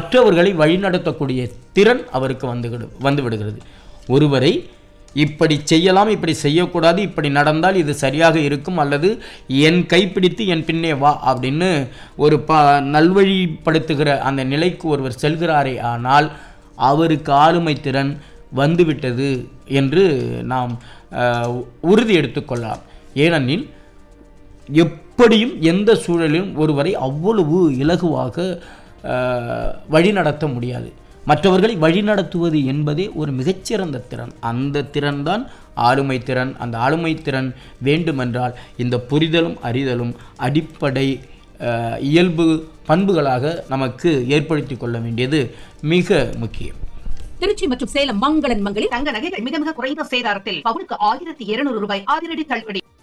மற்றவர்களை வழிநடத்தக்கூடிய திறன் அவருக்கு வந்து வந்து விடுகிறது ஒருவரை இப்படி செய்யலாம் இப்படி செய்யக்கூடாது இப்படி நடந்தால் இது சரியாக இருக்கும் அல்லது என் கைப்பிடித்து என் பின்னே வா அப்படின்னு ஒரு ப நல்வழிப்படுத்துகிற அந்த நிலைக்கு ஒருவர் செல்கிறாரே ஆனால் அவருக்கு ஆளுமை திறன் வந்துவிட்டது என்று நாம் அஹ், உறுதி எடுத்துக்கொள்ளலாம் ஏனெனில் எப்படியும் எந்த சூழலிலும் ஒருவரை அவ்வளவு இலகுவாக அஹ், வழிநடத்த முடியாது மற்றவர்களை வழிநடத்துவது என்பதே ஒரு மிகச்சிறந்த திறன் அந்த திறன்தான் ஆளுமை திறன் அந்த ஆளுமை திறன் வேண்டுமென்றால் இந்த புரிதலும் அறிதலும் அடிப்படை அஹ், இயல்பு பண்புகளாக நமக்கு ஏற்படுத்தி கொள்ள வேண்டியது மிக முக்கியம் திருச்சி மற்றும் சேலம் மங்களன் மங்களில் தங்க நகைகள் மிக மிக குறைந்த சேதாரத்தில் பவுனுக்கு ஆயிரத்தி இருநூறு ரூபாய் அதிரடி தள்ளுபடி